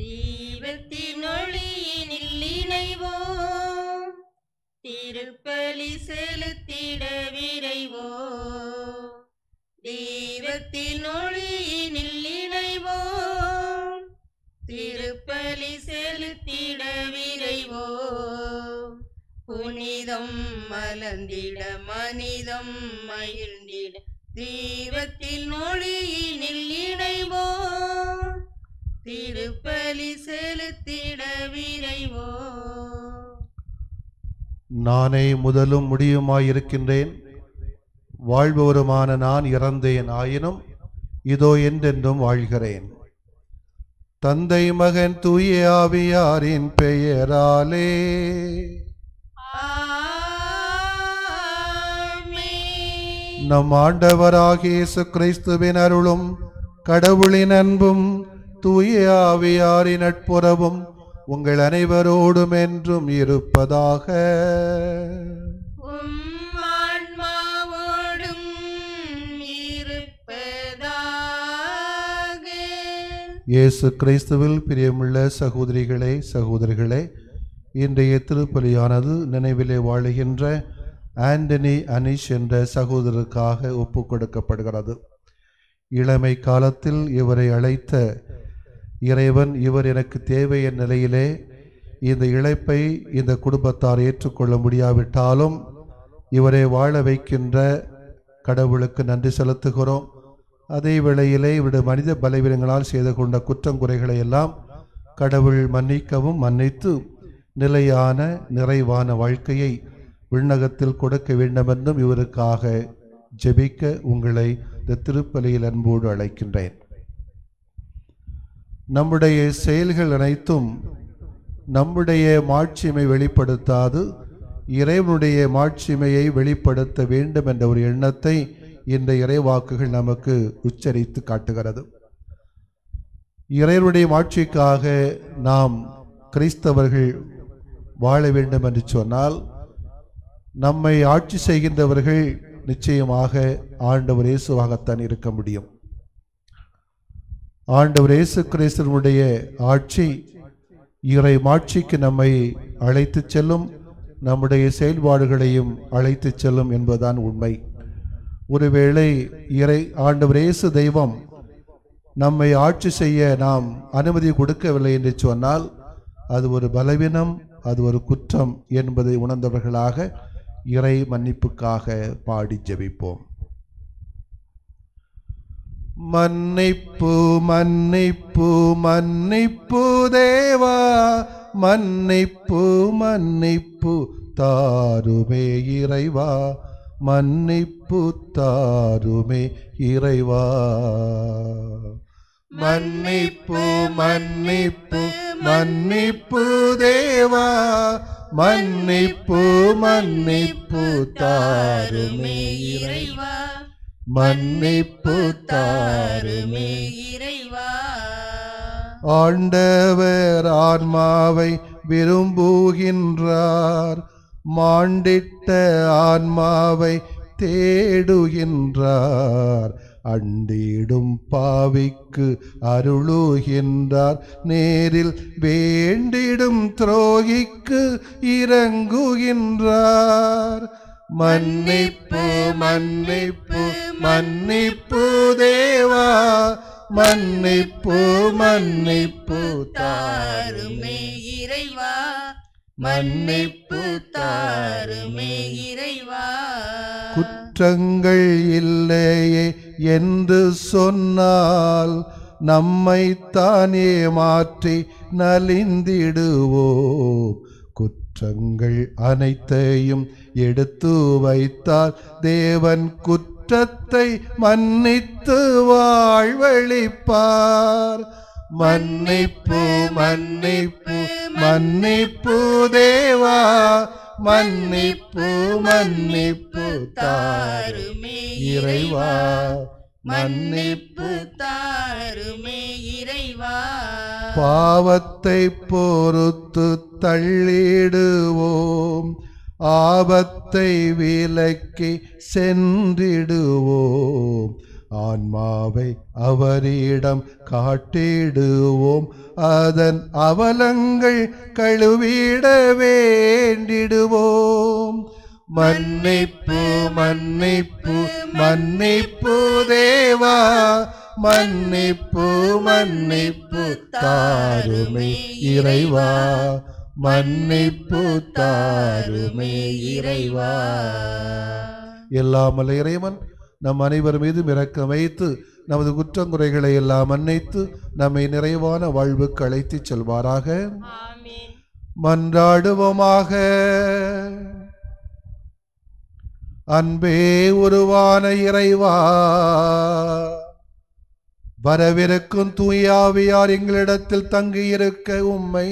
தீபத்தின் ஒளியினில் இணைவோம் திருப்பலி செலுத்திட விரைவோம் தீபத்தின் ஒளியினில் இணைவோம் திருப்பலி செலுத்திட விரைவோம் புனிதம் மலர்ந்திட மனிதம் மகிழ்ந்திட தீபத்தின் ஒளியினில் இணைவோம் திருப்பலி செலுத்திட விரைவோம் நானே முதலும் முடியுமாயிருக்கின்றேன் வாழ்பவருமான நான் இறந்தேன் ஆயினும் இதோ என்றென்றும் வாழ்கிறேன் தந்தை மகன் தூய ஆவியாரின் பெயராலே ஆமென். நம் ஆண்டவராகிய இயேசு கிறிஸ்துவின் அருளும் கடவுளின் அன்பும் தூய ஆவியாரின் நட்புறவும் உங்கள் அனைவரோடும் என்றும் இருப்பதாக உம் ஆன்மாவோடும் இருப்பதாக இயேசு கிறிஸ்துவில் பிரியமுள்ள சகோதரிகளே சகோதரிகளே இன்றைய திருப்பலியானது நினைவிலே வாழுகின்ற ஆண்டனி அனிஷ் என்ற சகோதரருக்காக ஒப்புக் கொடுக்கப்படுகிறது இளமை காலத்தில் இவரை அழைத்த இறைவன் இவர் எனக்கு தேவை என்ற நிலையிலே இந்த இழைப்பை இந்த குடும்பத்தார் ஏற்றுக்கொள்ள முடியாவிட்டாலும் இவரை வாழ வைக்கின்ற கடவுளுக்கு நன்றி செலுத்துகிறோம் அதே வேளையிலே இவருடைய மனித பலவீனங்களால் செய்து கொண்ட குற்றம் குறைகளை எல்லாம் கடவுள் மன்னிக்கவும் மன்னித்து நிலையான நிறைவான வாழ்க்கையை விண்ணகத்தில் கொடுக்க வேண்டுமென்றும் இவருக்காக ஜெபிக்க உங்களை இந்த திருப்பலியில் அன்போடு அழைக்கின்றேன் நம்முடைய செயல்கள் அனைத்தும் நம்முடைய மாட்சிமை வெளிப்படுத்தாது இறைவனுடைய மாட்சிமையை வெளிப்படுத்த வேண்டும் என்ற ஒரு எண்ணத்தை இந்த இறைவாக்குகள் நமக்கு உச்சரித்து காட்டுகிறது இறைவனுடைய மாட்சிக்காக நாம் கிறிஸ்தவர்கள் வாழ வேண்டும் என்று சொன்னால் நம்மை ஆட்சி செய்கின்றவர்கள் நிச்சயமாக ஆண்டவர் இயேசுவாகத்தான் இருக்க முடியும் ஆண்டவர் இயேசு கிறிஸ்துவனுடைய ஆட்சி இறை மாட்சிக்கு நம்மை அழைத்துச் செல்லும் நம்முடைய செயல்பாடுகளையும் அழைத்துச் செல்லும் என்பதுதான் உண்மை ஒருவேளை இறை ஆண்டவர் இயேசு தெய்வம் நம்மை ஆட்சி செய்ய நாம் அனுமதி கொடுக்கவில்லை என்று சொன்னால் அது ஒரு பலவீனம் அது ஒரு குற்றம் என்பதை உணர்ந்தவர்களாக இறை மன்னிப்புக்காக பாடி ஜெபிப்போம் மன்னிப்பு மன்னிப்பு மன்னிப்பு தேவா மன்னிப்பு மன்னிப்பு தாருமே இறைவா மன்னிப்பு தாருமே இறைவா மன்னிப்பு மன்னிப்பு மன்னிப்பு தேவா மன்னிப்பு மன்னிப்பு தாருமே இறைவா மன்னிப்பு தாருமே இறைவா ஆண்டவர் ஆன்மாவை விரும்புகின்றார் மாண்டிட்ட ஆன்மாவை தேடுகின்றார் அண்டிடும் பாவிக்கு அருளுகின்றார் நேரில் வேண்டிடும் துரோகிக்கு இறங்குகின்றார் மன்னிப்பு மன்னிப்பு மன்னிப்பு தேவா மன்னிப்பு மன்னிப்பு தாருமே இறைவா மன்னிப்பு தாருமே இறைவா குற்றங்கள் இல்லையே என்று சொன்னால் நம்மை தானே மாற்றி நலிந்திடுவோம் குற்றங்கள் அனைத்தையும் எடுத்து வைத்தால் தேவன் குற்றத்தை மன்னித்து வாழ்வழிப்பார் மன்னிப்பு மன்னிப்பு மன்னிப்பு தேவா மன்னிப்பு மன்னிப்பு தாருமே இறைவா மன்னிப்பு தாருமே இறைவா பாவத்தை பொறுத்து தள்ளிடுவோம் ஆபத்தை விலக்கி சென்றிடுவோம் ஆன்மாவை அவரிடம் காட்டிடுவோம் அதன் அவலங்கள் கழுவிட வேண்டிடுவோம் மன்னிப்பு மன்னிப்பு மன்னிப்பு தேவா மன்னிப்பு மன்னிப்பு தாருமே இறைவா மன்னிப்பு தாருமே இறைவா எல்லாமல்ல இறைவன் நம் அனைவர் மீதும் இரக்கம் வைத்து நமது குற்றங்குறைகளை எல்லாம் மன்னித்து நம்மை நிறைவான வாழ்வுக்கு அழைத்துச் செல்வாராக ஆமென் மன்றாடுவோமாக அன்பே உருவான இறைவா வரவிருக்கும் தூயாவியார் எங்களிடத்தில் தங்கியிருக்க உம்மை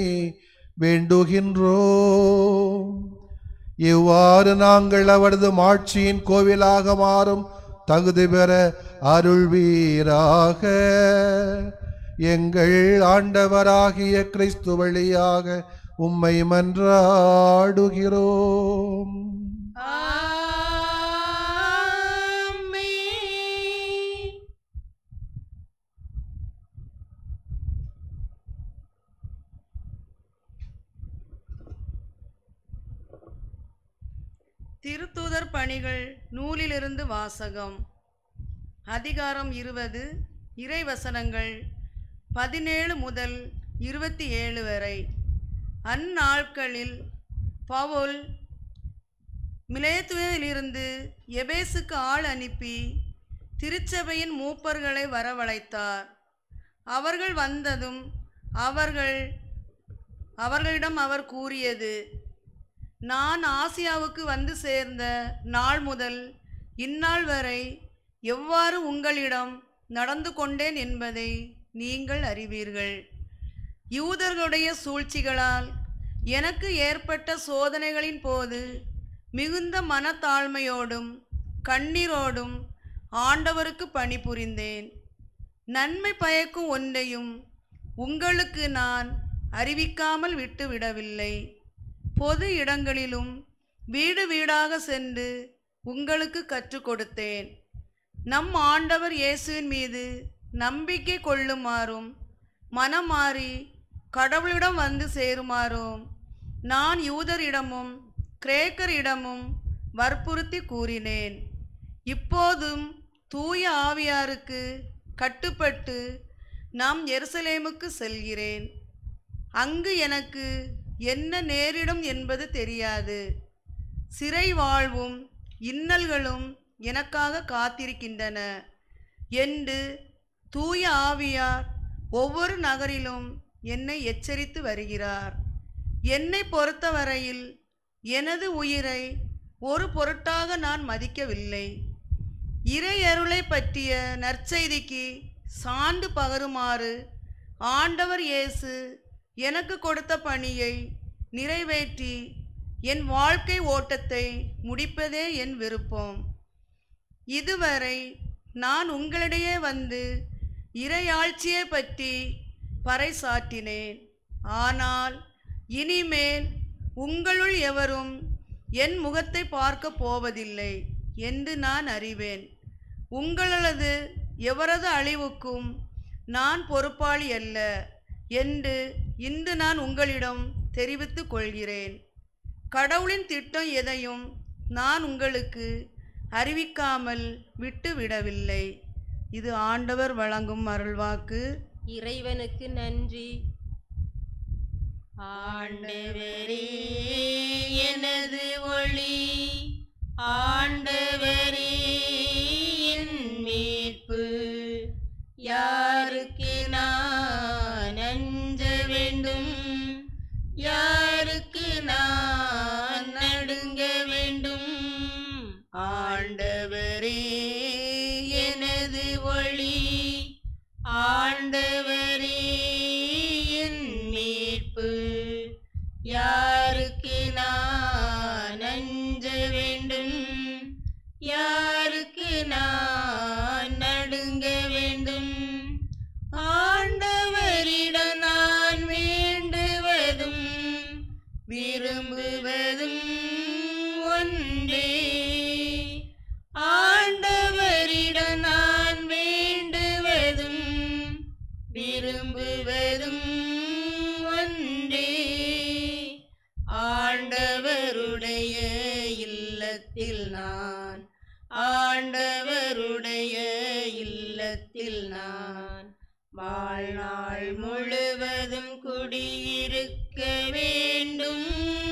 வேண்டுகின்றோம் இவ்வாறு நாங்கள் அவரது மாட்சியின் கோவிலாக மாறும் தகுதி பெற அருள்வீராக எங்கள் ஆண்டவராகிய கிறிஸ்து வழியாக உம்மை மன்றாடுகிறோம் ஆமென் திருத்தூதர் பணிகள் நூலிலிருந்து வாசகம் அதிகாரம் இருபது இறைவசனங்கள் பதினேழு முதல் இருபத்தி ஏழு வரை அந்நாட்களில் பவுல் மிலேத்துவிலிருந்து எபேசுக்கு ஆள் அனுப்பி திருச்சபையின் மூப்பர்களை வரவழைத்தார் அவர்கள் வந்ததும் அவர்கள் அவர்களிடம் அவர் கூறியது நான் ஆசியாவுக்கு வந்து சேர்ந்த நாள் முதல் இந்நாள் வரை எவ்வாறு உங்களிடம் நடந்து கொண்டேன் என்பதை நீங்கள் அறிவீர்கள் யூதர்களுடைய சூழ்ச்சிகளால் எனக்கு ஏற்பட்ட சோதனைகளின் போது மிகுந்த மனத்தாழ்மையோடும் கண்ணீரோடும் ஆண்டவருக்கு பணிபுரிந்தேன் நன்மை பயக்கும் ஒன்றையும் உங்களுக்கு நான் அறிவிக்காமல் விட்டுவிடவில்லை பொது இடங்களிலும் வீடு வீடாக சென்று உங்களுக்கு கற்றுக் கொடுத்தேன் நம் ஆண்டவர் இயேசுவின் மீது நம்பிக்கை கொள்ளுமாறும் மனமாறி கடவுளிடம் வந்து சேருமாறும் நான் யூதரிடமும் கிரேக்கரிடமும் வற்புறுத்தி கூறினேன் இப்போதும் தூய ஆவியாருக்கு கட்டுப்பட்டு நாம் எருசலேமுக்கு செல்கிறேன் அங்கு எனக்கு என்ன நேரிடும் என்பது தெரியாது சிறை வாழ்வும் இன்னல்களும் எனக்காக காத்திருக்கின்றன என்று தூய ஆவியார் ஒவ்வொரு நகரிலும் என்னை எச்சரித்து வருகிறார் என்னை பொறுத்தவரையில் எனது உயிரை ஒரு பொருட்டாக நான் மதிக்கவில்லை இறையருளை பற்றிய நற்செய்திக்கு சான்று பகருமாறு ஆண்டவர் இயேசு எனக்கு கொடுத்த பணியை நிறைவேற்றி என் வாழ்க்கை ஓட்டத்தை முடிப்பதே என் விருப்பம் இதுவரை நான் உங்களிடையே வந்து இறையாட்சியை பற்றி பறைசாற்றினேன் ஆனால் இனிமேல் உங்களுள் எவரும் என் முகத்தை பார்க்க போவதில்லை என்று நான் அறிவேன் உங்களது எவரது அழிவுக்கும் நான் பொறுப்பாளி அல்ல என்று இன்று நான் உங்களிடம் தெரிவித்துக் கொள்கிறேன் கடவுளின் திட்டம் எதையும் நான் உங்களுக்கு அறிவிக்காமல் விட்டு விடவில்லை இது ஆண்டவர் வழங்கும் அருள்வாக்கு இறைவனுக்கு நன்றி ஆண்டவரே எனது ஒளி ஆண்டவரே என் மீட்பு யாருக்கு நான் அஞ்ச வேண்டும் யாருக்கு நான் நடுங்க வேண்டும் ஆண்டவரே எனது ஒளி ஆண்டவரே என் மீட்பு யாருக்கு நான் அஞ்ச வேண்டும் யாருக்கு நான் நடுங்க வேண்டும் ஆண்டவரிடம் நான் வேண்டுவதும் விரும்புவதும் ஒன்றே ஆண்டவரிடம் நான் வே ஆண்டவருடைய இல்லத்தில் நான் வாழ்நாள் முழுவதும் குடியிருக்க வேண்டும்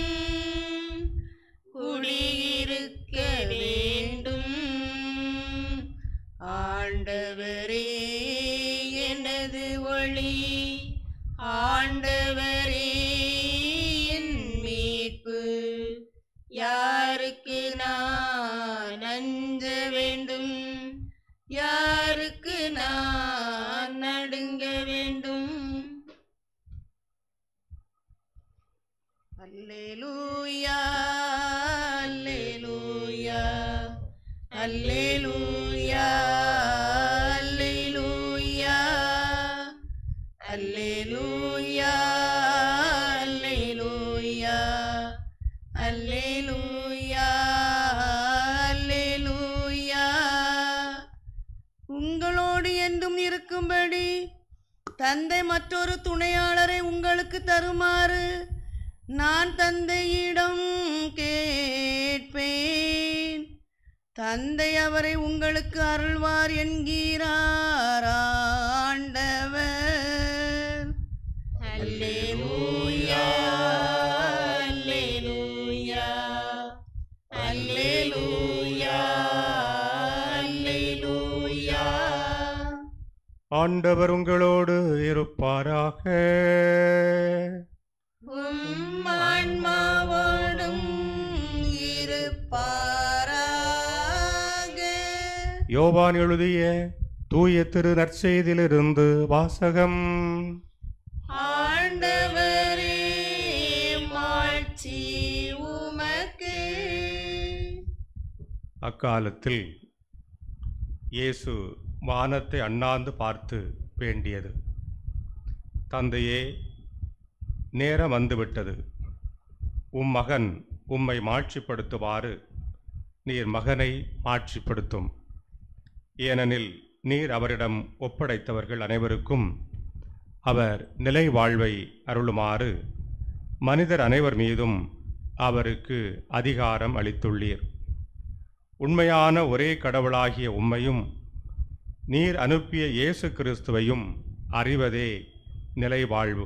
குடியிருக்க வேண்டும் ஆண்டவரே எனது ஒளி ஆண்டவரே என் மீட்பு யாருக்கு நான் அஞ்ச வேண்டும் யாருக்கு நான் நடுங்க வேண்டும் அல்லேலூயா அல்லேலூயா அல்லேலூயா அல்லேலூயா அல்லேலூயா அல்லேலூயா அல்லேலூயா அல்லேலூயா உங்களோடு என்றும் இருக்கும்படி தந்தை மற்றொரு துணையாளரை உங்களுக்கு தருமாறு நான் தந்தையிடம் கேட்பேன் தந்தை அவரை உங்களுக்கு அருள்வார் என்கிறார் ஆண்டவர் அல்லேலூயா அல்லேலூயா அல்லேலூயா அல்லேலூயா ஆண்டவர் உங்களோடு இருப்பாராக உம் ஆன்மாவோடும் இருப்பாராக யோவான் எழுதிய தூய திரு நற்செய்தியிலிருந்து வாசகம் ஆண்டவரே மாட்சி உமக்கு அக்காலத்தில் இயேசு வானத்தை அண்ணாந்து பார்த்து வேண்டியது தந்தையே நேரம் வந்துவிட்டது உம் மகன் உம்மை மாட்சிப்படுத்துவாறு நீர் மகனை மாட்சிப்படுத்தும் ஏனெனில் நீர் அவரிடம் ஒப்படைத்தவர்கள் அனைவருக்கும் அவர் நிலை வாழ்வை அருளுமாறு மனிதர் அனைவர் மீதும் அவருக்கு அதிகாரம் அளித்துள்ளீர் உண்மையான ஒரே கடவுளாகிய உம்மையும் நீர் அனுப்பிய இயேசு கிறிஸ்துவையும் அறிவதே நிலை வாழ்வு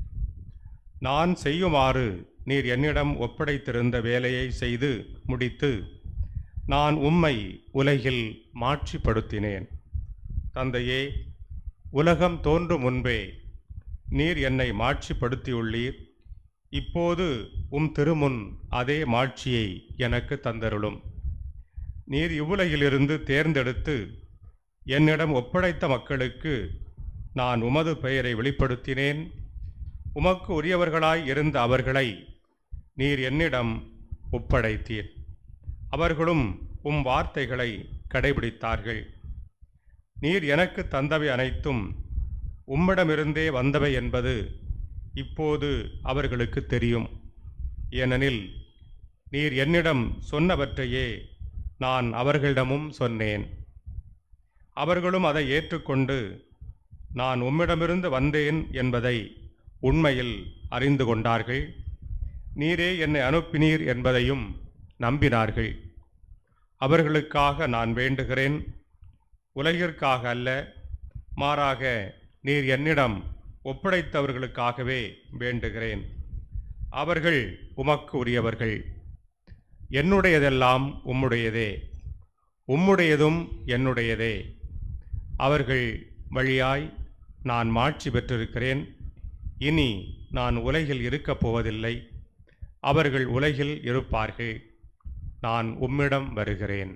நான் செய்யுமாறு நீர் என்னிடம் ஒப்படைத்திருந்த வேலையை செய்து முடித்து நான் உம்மை உலகில் மாட்சிப்படுத்தினேன் தந்தையே உலகம் தோன்றும் முன்பே நீர் என்னை மாட்சிப்படுத்தியுள்ளீர் இப்போது உம் திருமுன் அதே மாட்சியை எனக்கு தந்தருளும் நீர் இவ்வுலகிலிருந்து தேர்ந்தெடுத்து என்னிடம் ஒப்படைத்த மக்களுக்கு நான் உமது பெயரை வெளிப்படுத்தினேன் உமக்கு உரியவர்களாய் இருந்த அவர்களை நீர் என்னிடம் ஒப்படைத்தீர் அவர்களும் உம் வார்த்தைகளை கடைபிடித்தார்கள் நீர் எனக்கு தந்தவை அனைத்தும் உம்மிடமிருந்தே வந்தவை என்பது இப்போது அவர்களுக்கு தெரியும் ஏனெனில் நீர் என்னிடம் சொன்னவற்றையே நான் அவர்களிடமும் சொன்னேன் அவர்களும் அதை ஏற்றுக்கொண்டு நான் உம்மிடமிருந்து வந்தேன் என்பதை உண்மையில் அறிந்து கொண்டார்கள் நீரே என்னை அனுப்பினீர் என்பதையும் நம்பினார்கள் அவர்களுக்காக நான் வேண்டுகிறேன் உலகிற்காக அல்ல மாறாக நீர் என்னிடம் ஒப்படைத்தவர்களுக்காகவே வேண்டுகிறேன் அவர்கள் உமக்கு உரியவர்கள் என்னுடையதெல்லாம் உம்முடையதே உம்முடையதும் என்னுடையதே அவர்கள் வழியாய் நான் மாட்சி பெற்றிருக்கிறேன் இனி நான் உலகில் இருக்கப் போவதில்லை அவர்கள் உலகில் இருப்பார்கள் நான் உம்மிடம் வருகிறேன்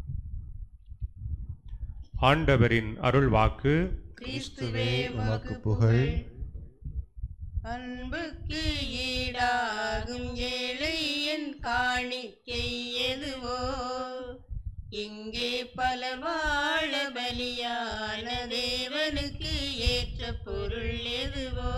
ஆண்டவரின் அருள் வாக்கு கிறிஸ்துவே உமக்கு உமக்கு புகழ். புகழ் அன்புக்கு ஈடாகும் ஏழை என் காணிக்கை எதுவோ இங்கே பல வாழ பலியான தேவனுக்கு ஏற்ற பொருள் எதுவோ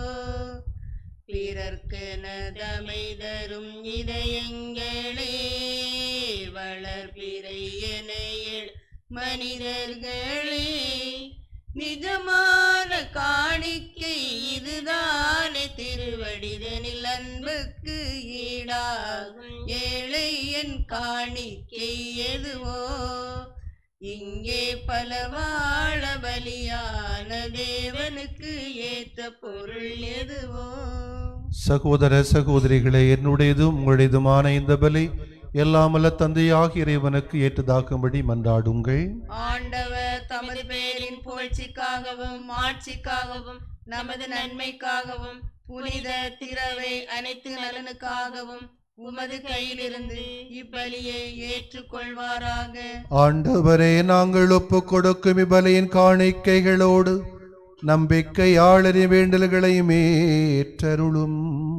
பிறர்க்கென தமை தரும் இதயங்களே வளர்பிறை என எழ் மனிதர்களே நிஜமான காணிக்கை இதுதானே திருவடிதனில் அன்புக்கு ஈடாகும் ஏழை என் காணிக்கை எதுவோ இங்கே பல வாழ பலியான தேவனுக்கு ஏற்ற பொருள் எதுவோ சகோதர சகோதரிகளே என்னுடையதும் உங்களுடையதுமான இந்த பலி எல்லாமல்ல தந்தையாகிய இறைவனுக்கு ஏற்றதாக்கும்படி மன்றாடுங்கள் ஆண்டவர் தமது பேரின் புகழ்ச்சிக்காகவும் ஆட்சிக்காகவும் நமது நன்மைக்காகவும் புனித திரவை அனைத்து நலனுக்காகவும் உமது கையிலிருந்து இப்பலியை ஏற்றுக்கொள்வாராக ஆண்டவரே நாங்கள் ஒப்பு கொடுக்கும் இபலியின் காணிக்கைகளோடு நம்பிக்கையாளரின் வேண்டல்களையும் ஏற்றருளும்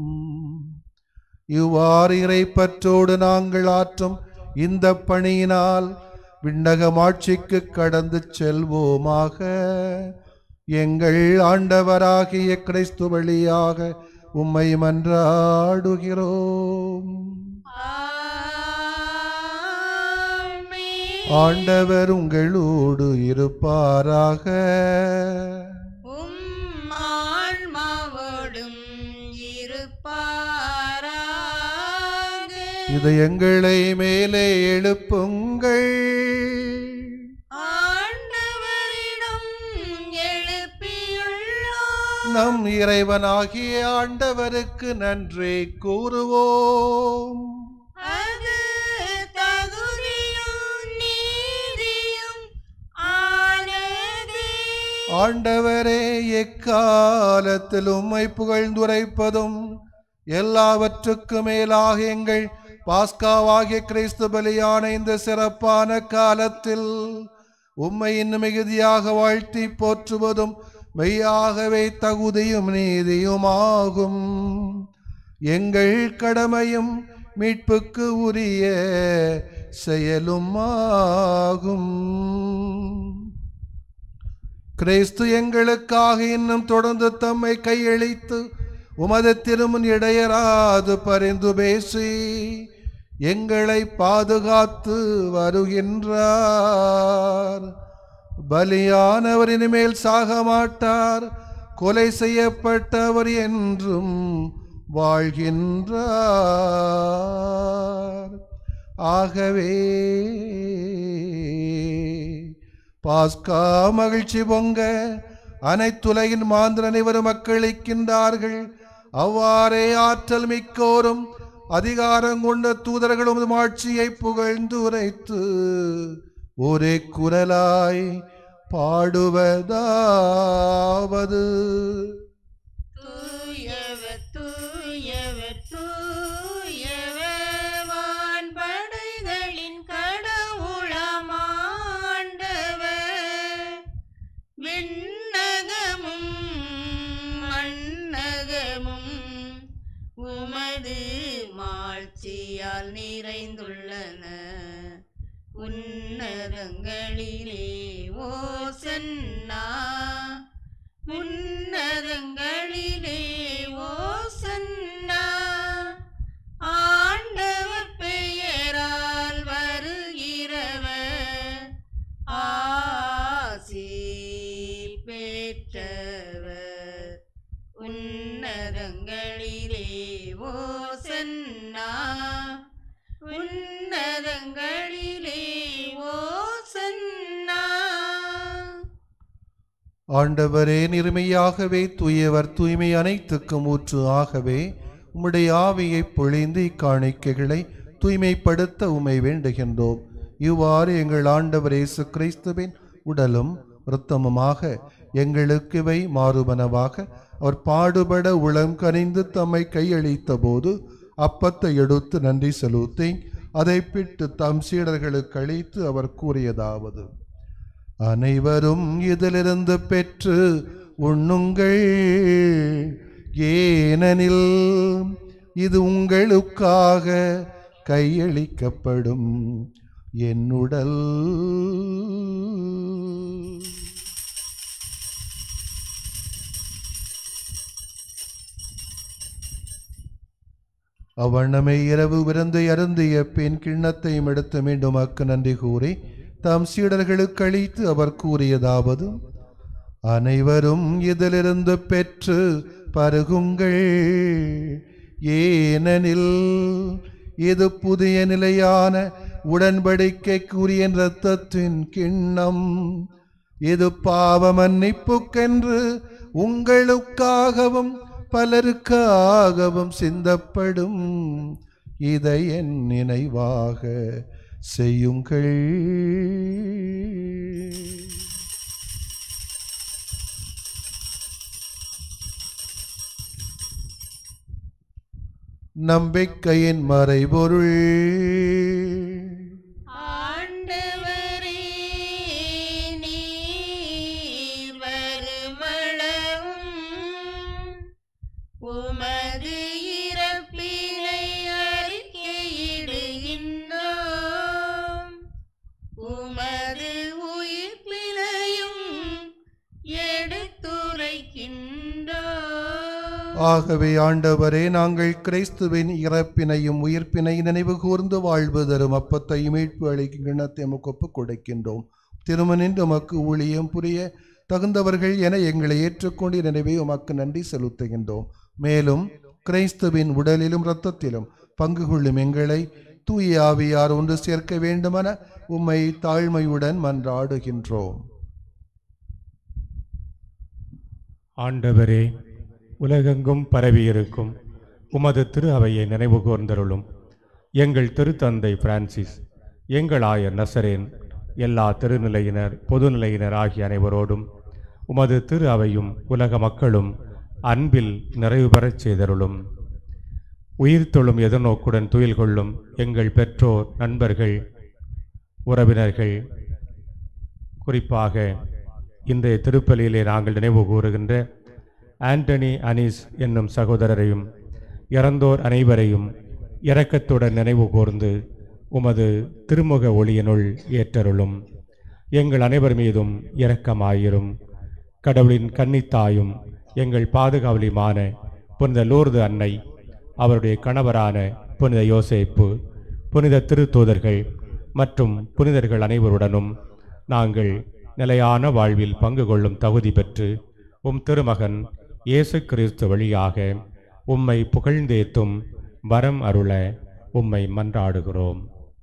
இவ்வாறு இறைப்பற்றோடு நாங்கள் ஆற்றும் இந்த பணியினால் விண்ணகமாட்சிக்கு கடந்து செல்வோமாக எங்கள் ஆண்டவராகிய கிறிஸ்து வழியாக உம்மை மன்றாடுகிறோம் ஆமென். ஆண்டவர் உங்களோடு இருப்பாராக உம் ஆன்மாவோடும் இருப்பாராக இதயங்களை மேலே எழுப்புங்கள் ஆண்டவரிடம் எழுப்பியுள்ளோம் நம் இறைவனாகிய ஆண்டவருக்கு நன்றி கூறுவோம் அது தகுதியும் நீதியும் ஆனதே ஆண்டவரே எக்காலத்தில் உம்மை புகழ்ந்துரைப்பதும் எல்லாவற்றுக்கும் மேலாக எங்கள் பாஸ்காவாகிய கிறிஸ்து பலியான இந்த சிறப்பான காலத்தில் உம்மை இன்னும் மிகுதியாக வாழ்த்தி போற்றுவதும் மெய்யாகவே தகுதியும் நீதியுமாகும் எங்கள் கடமையும் மீட்புக்கு உரிய செயலும் ஆகும் கிறிஸ்து எங்களுக்காக இன்னும் தொடர்ந்து தம்மை கையளித்து உமது திருமுன் இடையராது பரிந்து பேசி எங்களை பாதுகாத்து வருகின்றார் பலியானவர் இனிமேல் சாக மாட்டார் கொலை செய்யப்பட்டவர் என்றும் வாழ்கின்றார் ஆகவே பாஸ்கா மகிழ்ச்சி பொங்க அனைத்துலகின் மாந்திர அனைவரும் மக்களிக்கின்றார்கள் அவ்வாறே ஆற்றல் மிக்கோரும் அதிகாரம் கொண்ட தூதர்களும் உமது ஆட்சியை புகழ்ந்து உரைத்து ஒரே குரலாய் பாடுவதாவது தூயவர் தூயவர் தூயவர் வான்படைகளின் கடவுளமாண்டவர் விண்ணகமும் மண்ணகமும் உமது மாட்சியால் நிறைந்துள்ளன உன்னதங்களிலே ஓசன்னா உன்னதங்களிலே ஓசன்னா ஆண்டவர் பெயரால் வருகிறவர் ஆசி பெற்றவர் உன்னதங்களிலே ஓசன்னா உன்னதங்களிலே ஓசன்னா ஆண்டவரே நிறுமையாகவே தூயவர் தூய்மை அனைத்துக்கும் ஊற்று ஆகவே உம்முடைய ஆவியை பொழிந்து இக்காணிக்கைகளை தூய்மைப்படுத்த உமை வேண்டுகின்றோம் இவ்வாறு எங்கள் ஆண்டவர் இயேசு கிறிஸ்துவின் உடலும் இரத்தமுமாக எங்களுக்கு இவை மாறுபனவாக அவர் பாடுபட உளம் கனிந்து தம்மை கையளித்த போது அப்பத்தை எடுத்து நன்றி செலுத்தி அதை பிட்டு தம் சீடர்களுக்கு அளித்து அவர் கூறியதாவது அனைவரும் இதிலிருந்து பெற்று உண்ணுங்கள் ஏனெனில் இது உங்களுக்காக கையளிக்கப்படும் என்னுடல் அவ்வண்ணமே இரவு விருந்தை அருந்திய பின் கிண்ணத்தையும் எடுத்து மீண்டும் அக்கு நன்றி கூறி தம் சீடர்களுக்கு அளித்து அவர் கூறியதாவது அனைவரும் இதிலிருந்து பெற்று பருகுங்கள் ஏனெனில் இது புதிய நிலையான உடன்படிக்கைக்குரிய இரத்தத்தின் கிண்ணம் இது பாவ மன்னிப்புக்கென்று உங்களுக்காகவும் பலருக்காகவும் சிந்தப்படும் இதை என் நினைவாக செய்யுங்கள் நம்பிக்கையின் மறைபொருள் ஆண்டவரே நீர் வருமளவும் உமது இறப்பினை அறிக்கையிடுகின்றோம் உமது உயிர்ப்பினையும் எடுத்துரைக்கின்றோம் ஆகவே ஆண்டவரே நாங்கள் கிறிஸ்துவின் இறப்பினையும் உயிர்ப்பினை நினைவு கூர்ந்து வாழ்வு தரும் அப்பத்தையும் மீட்பு அளிக்கும் கிண்ணத்தை எமக்கு ஒப்புக் கொடுக்கின்றோம் திருமணின்று உமக்கு ஊழியம் புரிய தகுந்தவர்கள் என எங்களை ஏற்றுக்கொண்டு நினைவை உமக்கு நன்றி செலுத்துகின்றோம் மேலும் கிறிஸ்துவின் உடலிலும் இரத்தத்திலும் பங்கு கொள்ளும் எங்களை தூய ஆவியார் ஒன்று சேர்க்க வேண்டுமென உம்மை தாழ்மையுடன் மன்றாடுகின்றோம் ஆண்டவரே உலகெங்கும் பரவியிருக்கும் உமது திரு அவையை நினைவு கூர்ந்தருளும் எங்கள் திருத்தந்தை பிரான்சிஸ் எங்கள் ஆயர் நசரேன் எல்லா திருநிலையினர் பொதுநிலையினர் ஆகிய அனைவரோடும் உமது திரு அவையும் உலக மக்களும் அன்பில் நிறைவு பெறச் செய்தருளும் உயிர் தொழும் எதிர்நோக்குடன் துயில் கொள்ளும் எங்கள் பெற்றோர் நண்பர்கள் உறவினர்கள் குறிப்பாக இன்றைய திருப்பலியிலே நாங்கள் நினைவு கூறுகின்ற ஆண்டனி அனீஸ் என்னும் சகோதரரையும் இறந்தோர் அனைவரையும் இரக்கத்துடன் நினைவு கூர்ந்து உமது திருமுக ஒளியினுள் ஏற்றருளும் எங்கள் அனைவர் மீதும் இரக்கமாயிரும் கடவுளின் கன்னித்தாயும் எங்கள் பாதுகாவலியுமான புனித லூர்து அன்னை அவருடைய கணவரான புனித யோசேப்பு புனித திருத்தூதர்கள் மற்றும் புனிதர்கள் அனைவருடனும் நாங்கள் நிலையான வாழ்வில் பங்கு கொள்ளும் தகுதி பெற்று உம் திருமகன் இயேசு கிறிஸ்து வழியாக உம்மை புகழ்ந்தேத்தும் வரம் அருள உம்மை மன்றாடுகிறோம்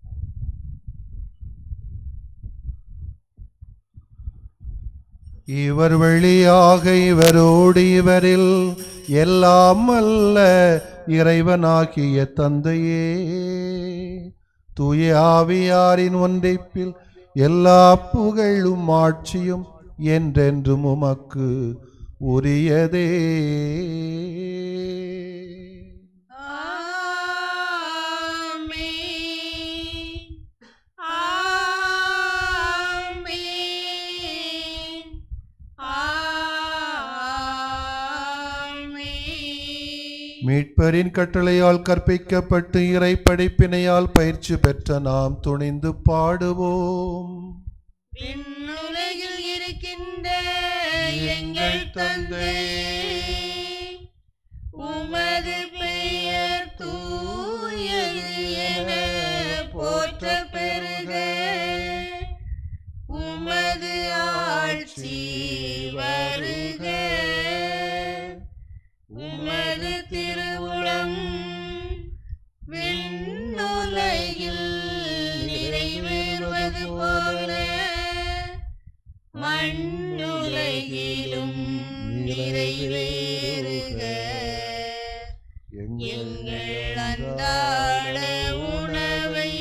இவர் வழியாக இவரோடு இவரில் எல்லாம் அல்ல இறைவனாகிய தந்தையே தூய ஆவியாரின் ஒன்றைப்பில் எல்லா புகழும் ஆட்சியும் என்றென்றும் உமக்கு உரியதே ஆமென் ஆமென் ஆமென் மீட்பரின் கட்டளையால் கற்பிக்கப்பட்டு இறை படிப்பினையால் பயிற்சி பெற்ற நாம் துணிந்து பாடுவோம் விண்ணுலகில் இருக்கின்ற எங்கள் தந்தை உமது பெயர் தூயது என போற்ற பெருக உமது ஆட்சி வருக உமது திருவுளம் விண்ணுலகில் நிறைவேறுவது போல மண்ணுலகிலும் நிறைவேறுக எங்கள் அன்றாட உணவை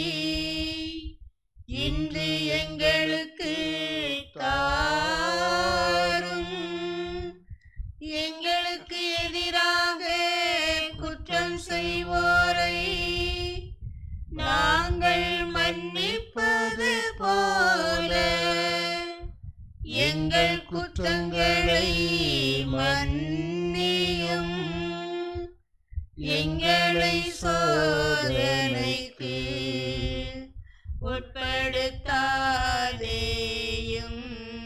இன்று எங்களுக்கு தாரும் எங்களுக்கு எதிராக குற்றம் செய்வோரை நாங்கள் மன்னிப்பது போல எங்கள் குற்றங்களை மன்னியும் எங்களை சோதனைக்கு உட்படுத்தாதேயும்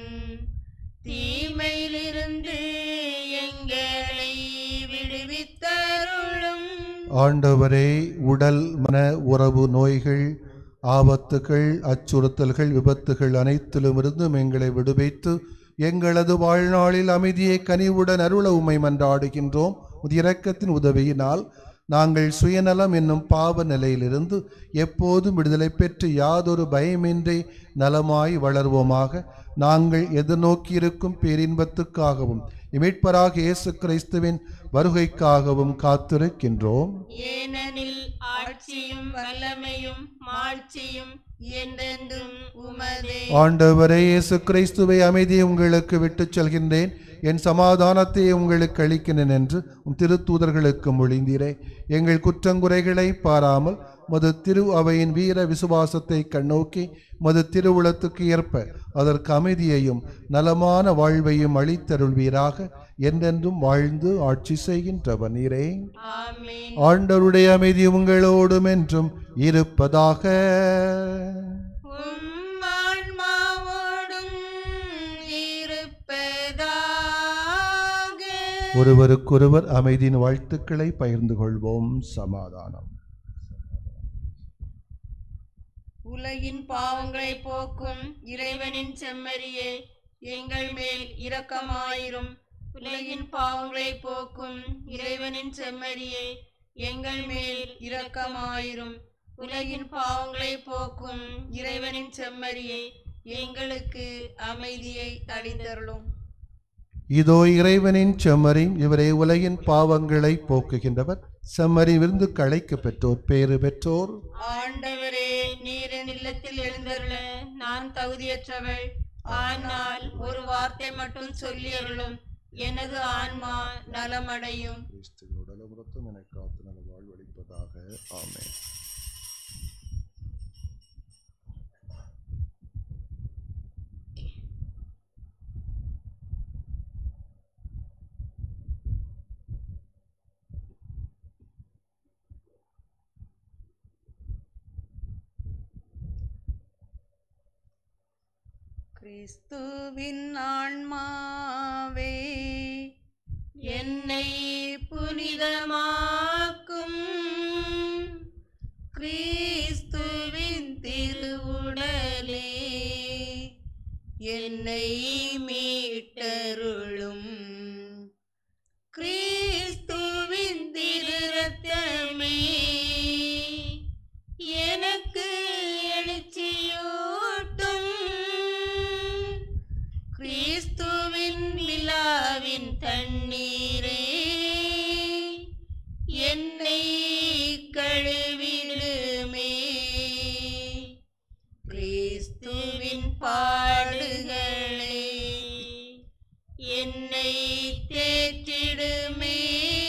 தீமையிலிருந்து எங்களை விடுவித்தருளும் ஆண்டவரே உடல் மன உறவு நோய்கள் ஆபத்துகள் அச்சுறுத்தல்கள் விபத்துகள் அனைத்திலும் இருந்தும் எங்களை விடுவித்து எங்களது வாழ்நாளில் அமைதியை கனிவுடன் அருள உம்மை மன்றாடுகின்றோம் உமது இரக்கத்தின் உதவியினால் நாங்கள் சுயநலம் என்னும் பாவ நிலையிலிருந்து எப்போதும் விடுதலை பெற்று யாதொரு பயமின்றி நலமாய் வளர்வோமாக நாங்கள் எதிர்நோக்கியிருக்கும் பேரின்பத்துக்காகவும் இமீட்பராக இயேசு கிறிஸ்துவின் வருகைக்காகவும் காத்திருக்கின்றோம் ஏனெனில் ஆட்சியும் வல்லமையும் மாட்சியும் என்றென்றும் உமதே ஆண்டவரே இயேசு கிறிஸ்துவை அமைதியை உங்களுக்கு விட்டுச் செல்கின்றேன் என் சமாதானத்தை உங்களுக்கு அளிக்கிறேன் என்று உம் திருத்தூதர்களுக்கு மொழிந்தீரே எங்கள் குற்றங்குறைகளை பாராமல் மது திரு அவையின் வீர விசுவாசத்தை கண்ணோக்கி மது திருவுளத்துக்கு ஏற்ப அதற்கு அமைதியையும் நலமான வாழ்வையும் அளித்தருள்வீராக என்றென்றும் வாழ்ந்து ஆட்சி செய்கின்றவர் நீரே ஆமென் ஆண்டவருடைய அமைதி உங்களோடும் என்றும் இருப்பதாக உம் ஆன்மாவோடும் இருப்பதாக ஒருவருக்கொருவர் அமைதியின் வாழ்த்துக்களை பகிர்ந்து கொள்வோம் சமாதானம் உலகின் பாவங்களை போக்கும் இறைவனின் செம்மறியே எங்கள் மேல் இரக்கமாயிரும் உலகின் பாவங்களை போக்கும் இறைவனின் செம்மறியே எங்கள் மேல் இரக்கமாயிரும் உலகின் பாவங்களை போக்கும் இறைவனின் செம்மறியே எங்களுக்கு அமைதியை அளித்தருளும் இதோ இறைவனின் செம்மறி இவரே உலகின் பாவங்களை போக்குகின்றவர் செம்மறி விருந்து களைக்கு பெற்றோர் பேறு பெற்றோர் ஆண்டவரே நீரின் இல்லத்தில் எழுந்தருள நான் தகுதியற்றவள் ஆனால் ஒரு வார்த்தை மட்டும் சொல்லி அருளும் எனது ஆன்மா நலமடையும் எனக்கு காத்து நல வாழ்வளிப்பதாக ஆமென் கிறிஸ்துவின் ஆன்மாவே என்னை புனிதமாக்கும் கிறிஸ்துவின் திருவுடலே என்னை மீட்டருளும் கிறிஸ்துவின் திருரத்தமே எனக்கு எழுச்சியூட்டும் கிறிஸ்துவின் விழாவின் தண்ணீரே என்னை கழுவிடுமே கிறிஸ்துவின் பாடுகளே என்னை தேற்றிடுமே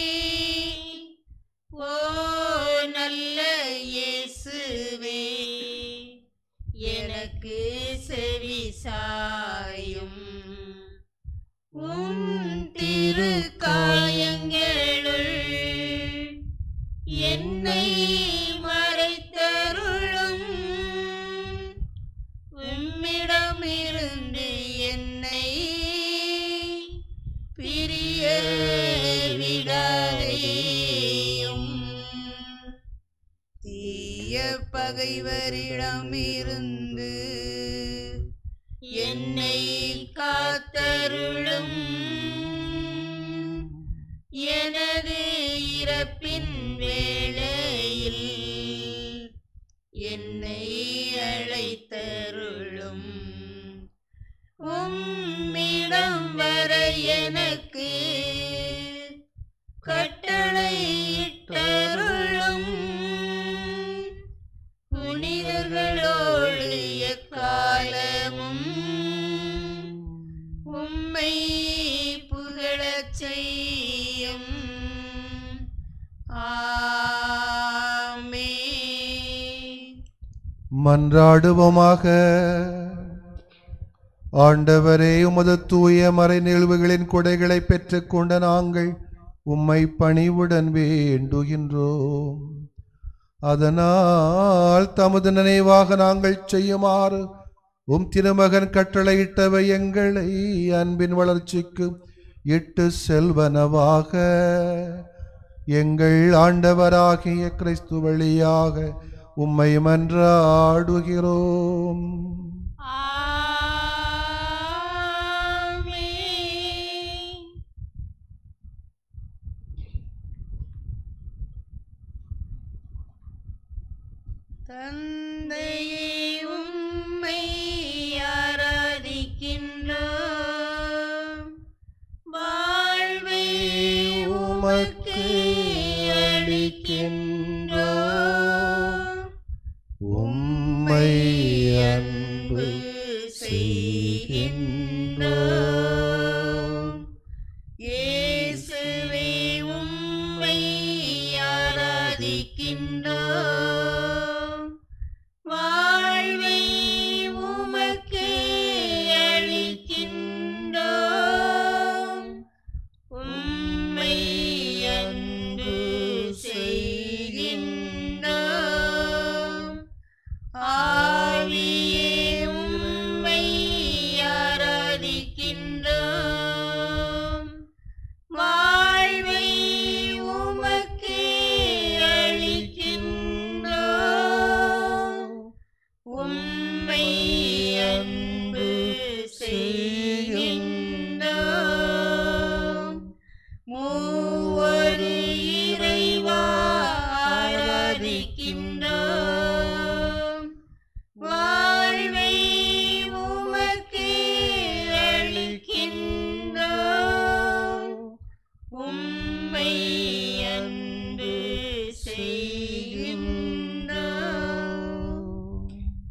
ஓ நல்ல இயேசுவே எனக்கு செவி சாயும் உம் திரு காயங்களுள் என்னை மறைத்தருளும் உம்மிடமிருந்து என்னை பிரிய விடாதேயும் தீய பகைவரிடமிருந்து என்னை காத்தருளும் எனது இறப்பின் வேளையில் என்னை அழைத்தருளும் உம்மிடம் வர எனக்கு கட்டளையிட்டருளும் புனிதர்களோடு எக்காலமும் உம்மை புகழச் செய்யும் ஆமென் மன்றாடுவோமாக ஆண்டவரே உமது தூய மறை நிகழ்வுகளின் கொடைகளை பெற்றுக்கொண்ட நாங்கள் உம்மை பணிவுடன் வேண்டுகின்றோம் அதனால் தமது நினைவாக நாங்கள் செய்யுமாறு உம் திருமகன் கட்டளையிட்டவை எங்களை அன்பின் வளர்ச்சிக்கு இட்டு செல்வனவாக எங்கள் ஆண்டவராகிய கிறிஸ்து வழியாக உம்மை மன்றாடுகிறோம் ஆமென் தந்தையே உம்மை ஆராதிக்கின்றோம் வாழ்வை உமக்கு அளிக்கின்றோம் உம்மை அன்பு செய்கின்றோம் இயேசுவே உம்மை ஆராதிக்கின்றோம் வாழ்வை உமக்கு அளிக்கின்றோம் உம்மை அன்பு செய்கின்றோம் ஆவியே உம்மை ஆராதிக்கின்றோம் வாழ்வை உமக்கு அளிக்கின்றோம் உம்மை அன்பு செய்கின்றோம் மூவரு இறைவா ஆராதிக்கின்றோம் வாழ்வை உமக்கு அளிக்கின்றோம் உம்மை அன்பு செய்கின்றோம்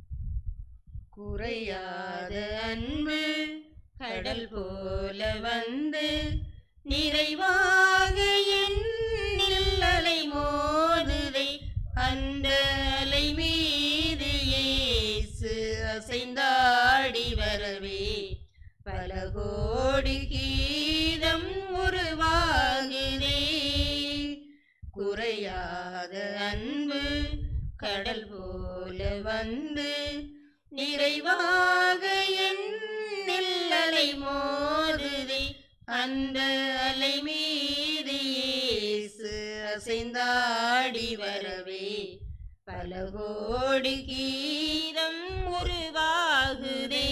குறையாத அன்பு கடல் போல வந்து நிறைவாக என்னில் அலை மோதுதை அந்த அலை மீது இயேசு அசைந்தாடி வரவே பல கோடி கீதம் உருவாகுதே குறையாத அன்பு கடல் போல வந்து நிறைவாக என்னில் அலை மோதுதே அந்த அலை மீது இயேசு அசைந்தாடி வரவே பல கோடி கீதம் உருவாகுதே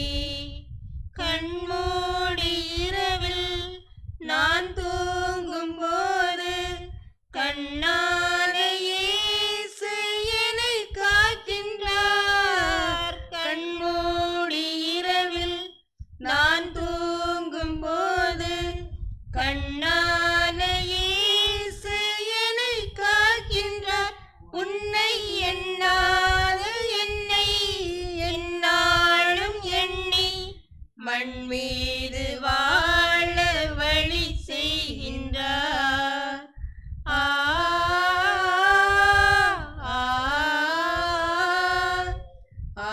கண்மூடி இரவில் நான் தூங்கும் போது கண்ணான இயேசு என்னை காக்கின்றார் கண்மூடி இரவில் நான் தூங்கும் போது கண்ணான இயேசு என்னை காக்கின்றார் உன்னை எண்ணாத என்னை என்னாலும் எண்ணி மண் மீது வாழ வழி செய்கின்றார் ஆ ஆ, ஆ,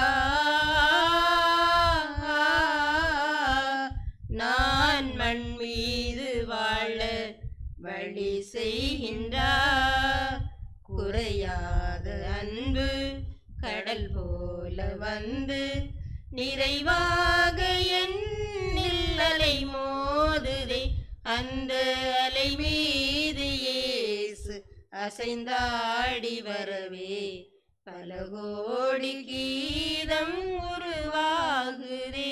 நான் மண் மீது வாழ வழி செய்கின்றார் குறையாத அன்பு கடல் போல வந்து நிறைவாக என்னில் அலை மோதுதே அந்த அலை மீது இயேசு அசைந்தாடி வரவே பல கோடி கீதம் உருவாகுதே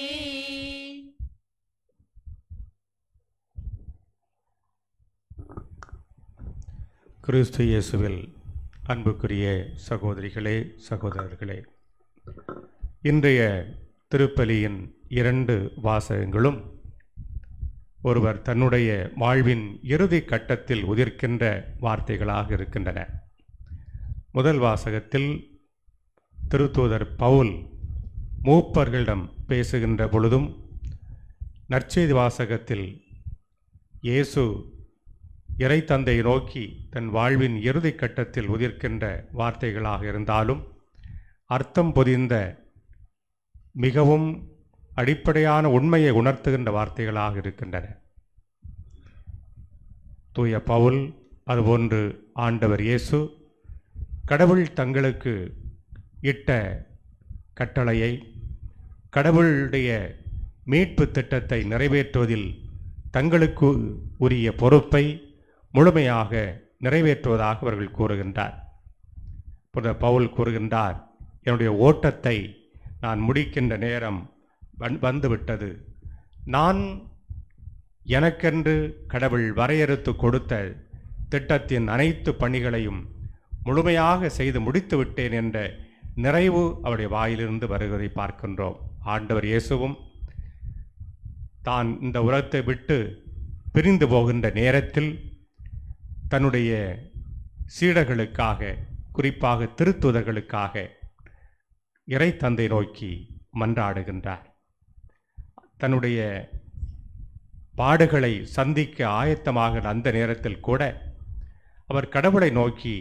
கிறிஸ்து இயேசுவில் அன்புக்குரிய சகோதரிகளே சகோதரர்களே இன்றைய திருப்பலியின் இரண்டு வாசகங்களும் ஒருவர் தன்னுடைய வாழ்வின் இறுதி கட்டத்தில் உதிர்க்கின்ற வார்த்தைகளாக இருக்கின்றன முதல் வாசகத்தில் திருத்தூதர் பவுல் மூப்பர்களிடம் பேசுகின்ற பொழுதும் நற்செய்தி வாசகத்தில் இயேசு இறைத்தந்தை நோக்கி தன் வாழ்வின் இறுதி கட்டத்தில் உதிர்க்கின்ற வார்த்தைகளாக இருந்தாலும் அர்த்தம் பொதிந்த மிகவும் அடிப்படையான உண்மையை உணர்த்துகின்ற வார்த்தைகளாக இருக்கின்றன தூய பவுல் அதுபோன்று ஆண்டவர் இயேசு கடவுள் தங்களுக்கு இட்ட கட்டளையை கடவுளுடைய மீட்பு திட்டத்தை நிறைவேற்றுவதில் தங்களுக்கு உரிய பொறுப்பை முழுமையாக நிறைவேற்றுவதாக அவர்கள் கூறுகின்றார் புனித பவுல் கூறுகின்றார் என்னுடைய ஓட்டத்தை நான் முடிக்கின்ற நேரம் வந்- வந்துவிட்டது நான் எனக்கென்று கடவுள் வரையறுத்து கொடுத்த திட்டத்தின் அனைத்து பணிகளையும் முழுமையாக செய்து முடித்து விட்டேன் என்ற நிறைவு அவருடைய வாயிலிருந்து வருவதை பார்க்கின்றோம் ஆண்டவர் இயேசுவும் தான் இந்த உலகத்தை விட்டு பிரிந்து போகின்ற நேரத்தில் தன்னுடைய சீடர்களுக்காக குறிப்பாக திருத்துதர்களுக்காக இறை தந்தை நோக்கி மன்றாடுகின்றார் தன்னுடைய பாடுகளை சந்திக்க ஆயத்தமாக அந்த நேரத்தில் கூட அவர் கடவுளை நோக்கி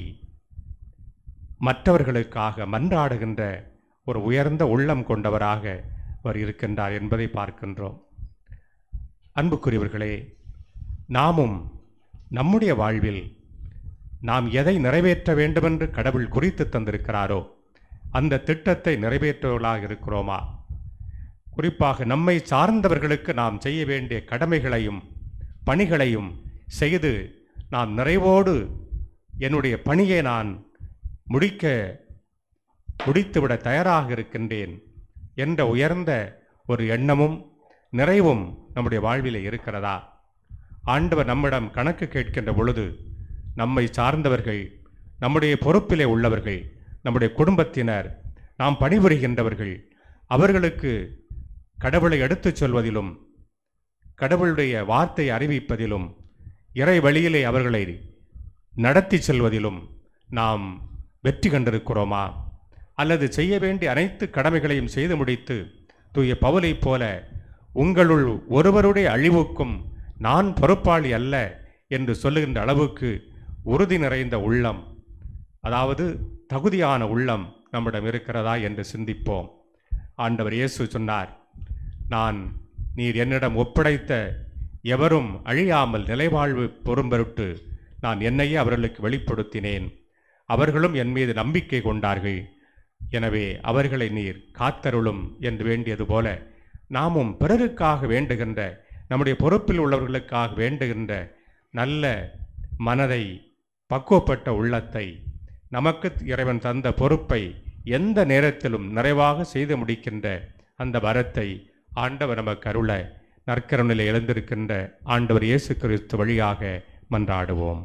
மற்றவர்களுக்காக மன்றாடுகின்ற ஒரு உயர்ந்த உள்ளம் கொண்டவராக அவர் இருக்கின்றார் என்பதை பார்க்கின்றோம் அன்புக்குரியவர்களே நாமும் நம்முடைய வாழ்வில் நாம் எதை நிறைவேற்ற வேண்டுமென்று கடவுள் குறித்து தந்திருக்கிறாரோ அந்த திட்டத்தை நிறைவேற்றுவர்களாக இருக்கிறோமா குறிப்பாக நம்மை சார்ந்தவர்களுக்கு நாம் செய்ய வேண்டிய கடமைகளையும் பணிகளையும் செய்து நாம் நிறைவோடு என்னுடைய பணியை நான் முடிக்க முடித்துவிட தயாராக இருக்கின்றேன் என்ற உயர்ந்த ஒரு எண்ணமும் நிறைவும் நம்முடைய வாழ்விலே இருக்கிறதா ஆண்டவர் நம்மிடம் கணக்கு கேட்கின்ற பொழுது நம்மை சார்ந்தவர்கள் நம்முடைய பொறுப்பிலே உள்ளவர்கள் நம்முடைய குடும்பத்தினர் நாம் பணிபுரிகின்றவர்கள் அவர்களுக்கு கடவுளை எடுத்துச் சொல்வதிலும் கடவுளுடைய வார்த்தை அறிவிப்பதிலும் இறை வழியிலே அவர்களை நடத்தி செல்வதிலும் நாம் வெற்றி கண்டிருக்கிறோமா அல்லது செய்ய வேண்டிய அனைத்து கடமைகளையும் செய்து முடித்து தூய பவுலைப் போல உங்களுள் ஒருவருடைய அழிவுக்கும் நான் பொறுப்பாளி அல்ல என்று சொல்லுகின்ற அளவுக்கு உறுதி நிறைந்த உள்ளம் அதாவது தகுதியான உள்ளம் நம்மிடம் இருக்கிறதா என்று சிந்திப்போம் ஆண்டவர் இயேசு சொன்னார் நான் நீர் என்னிடம் ஒப்படைத்த எவரும் அழியாமல் நிலைவாழ்வு பொறும்பொருட்டு நான் என்னையே அவர்களுக்கு வெளிப்படுத்தினேன் அவர்களும் என் மீது நம்பிக்கை கொண்டார்கள் எனவே அவர்களை நீர் காத்தருளும் என்று வேண்டியது போல நாமும் பிறருக்காக வேண்டுகின்ற நம்முடைய பொறுப்பில் உள்ளவர்களுக்காக வேண்டுகின்ற நல்ல மனதை பக்குவப்பட்ட உள்ளத்தை நமக்கு இறைவன் தந்த பொறுப்பை எந்த நேரத்திலும் நிறைவாக செய்து முடிக்கின்ற அந்த வரத்தை ஆண்டவர் நமக்கு அருள நற்கருணையில் எழுந்திருக்கின்ற ஆண்டவர் இயேசு கிறிஸ்து வழியாக மன்றாடுவோம்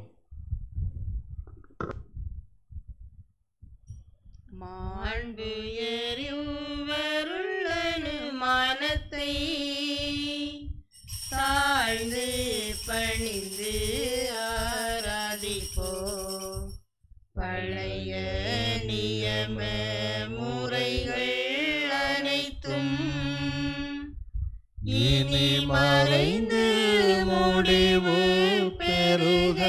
மாண்பு எறிவருள்ளனு மானத்தை தாழ்ந்து பணிந்து ஆராதிப்போ பழைய நியம முறைகள் அனைத்தும் இனி மறைந்து முடிவு பெறுக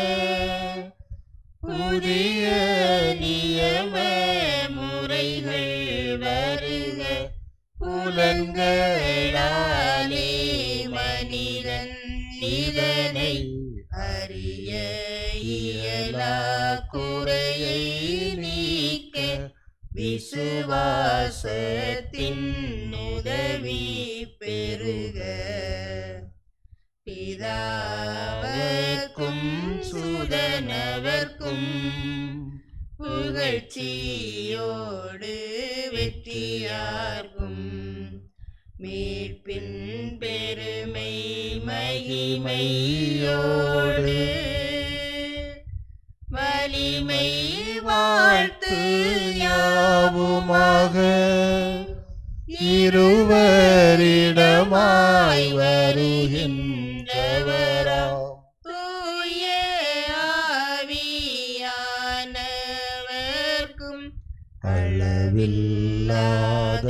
புதிய நியம முறைகள் வருக புலன்களாலே மனிதன் இதனை அறிய இயலா குறையை நீக்க விசுவாசத்தின் உதவி பெறுக பிதாவர்க்கும் சுதனவர்க்கும் புகழ்ச்சியோடு வெற்றியார்க்கும் மீட்பின் பெருமை மகிமையோடு வலிமை வாழ்த்து யாவுமாக இருவரிடமாய் வருகின்றவராம் தூய ஆவியானவர்க்கும் அளவில்லாத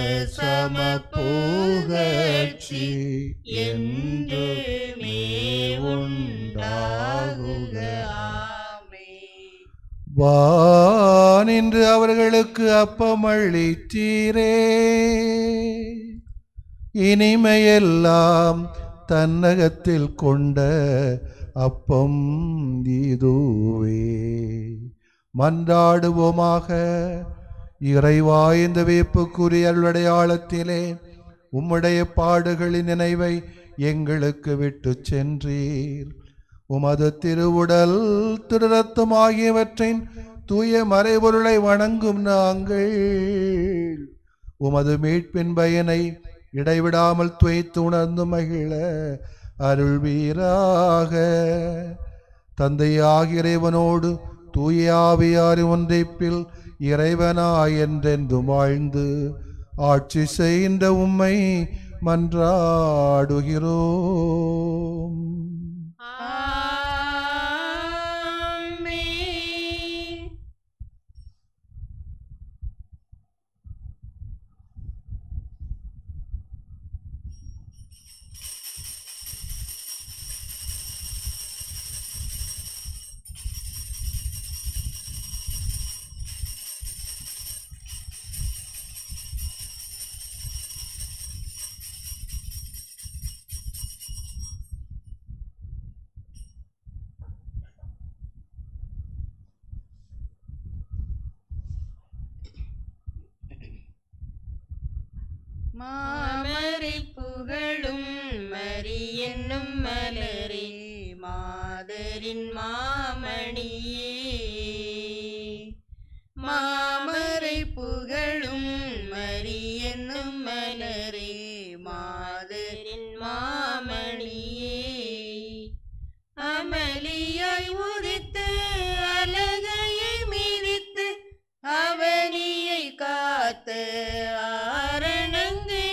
சமபுகழ்ச்சி என்றுமே உண்டாகுக ஆமே வானின்று அவர்களுக்கு அப்பமளித்தீரே இனிமையெல்லாம் தன்னகத்தில் கொண்ட அப்பம் இதுவே மன்றாடுவோமாக இறைவா இந்த வேப்புக்குரிய அருளடையாளத்திலே உம்முடைய பாடுகளின் நினைவை எங்களுக்கு விட்டுச் சென்றீர் உமது திருவுடல் திருரத்தம் ஆகியவற்றின் தூய மறைபொருளை வணங்கும் நாங்கள் உமது மீட்பின் பயனை இடைவிடாமல் துவைத்து உணர்ந்து மகிழ அருள்வீராக தந்தையாகிய இறைவனோடு தூயாவியார் ஒன்றைப்பில் இறைவனாய் என்றென்றும் வாழ்ந்து ஆட்சி செய்கின்ற உம்மை மன்றாடுகிறோம் ஆமென். மாமரை புகழும் மரி என்னும் மலரே மாதரின் மாமணியே மாமரை புகழும் மரி என்னும் மலரே மாதரின் மாமணியே அமளியாய் உதித்து அழகையை மிதித்து அவனியை காத்த ஆரணங்கே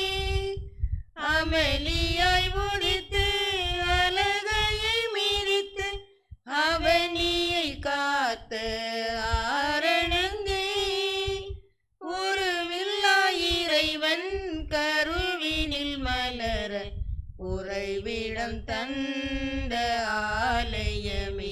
அமளியாய் உதித்து அழகையை மிதித்து அவனியை காத்த ஆரணங்கே உருவில்லா இறைவன் கருவினில் மலர உறைவிடம் தந்த ஆலயமே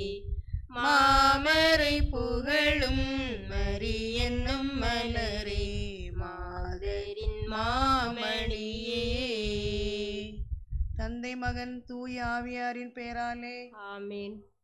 மாமரை புகழும் மரி என்னும் மலரே மாதரின் மாமணியே தந்தை மகன் தூய ஆவியாரின் பெயராலே ஆமேன்